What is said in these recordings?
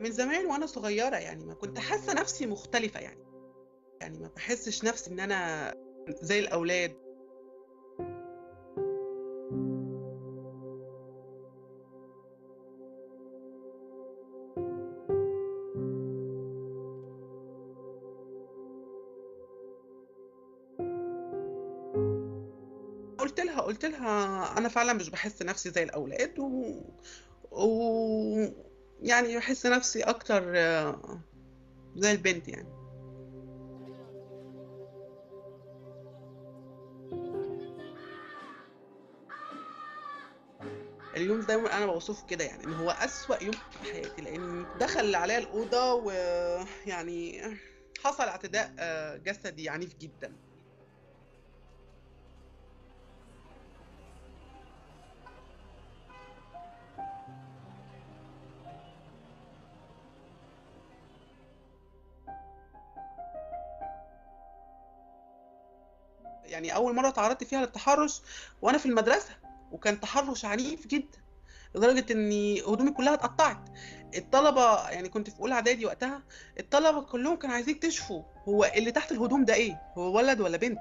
من زمان وأنا صغيرة يعني ما كنت حاسة نفسي مختلفة يعني يعني ما باحسش نفسي إن أنا زي الأولاد. قُلت لها قُلت لها: "أنا فعلًا مش باحس نفسي زي الأولاد و و يعني باحس نفسي أكتر زي البنت يعني." اليوم دايمًا أنا باوصفه كده يعني، إن هو أسوأ يوم في حياتي، لإن دخل عليَّ الأوضة ويعني حصل اعتداء جسدي عنيف جدًا. يعني أول مرّة اتعرّضت فيها للتحرُّش وأنا في المدرسة، وكان تحرُّش عنيف جدًا، لدرجة إني هدومي كلّها اتقطّعت. الطلبة يعني كنت في أولى إعدادي وقتها، الطلبة كلّهم كانوا عايزين يكتشفوا هو اللي تحت الهدوم ده إيه، هو ولد والّا بنت؟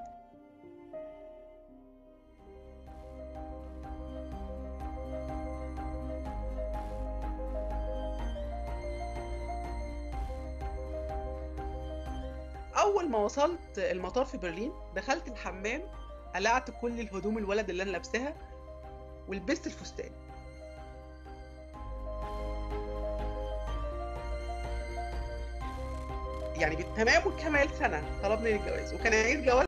أول ما وصلت المطار في برلين، دخلت الحمّام، قلعت كل الهدوم الولد اللي أنا لابساها، ولبست الفستان. يعني بالتمام والكمال سَنة طلبني للجواز، وكان عيد جوازنا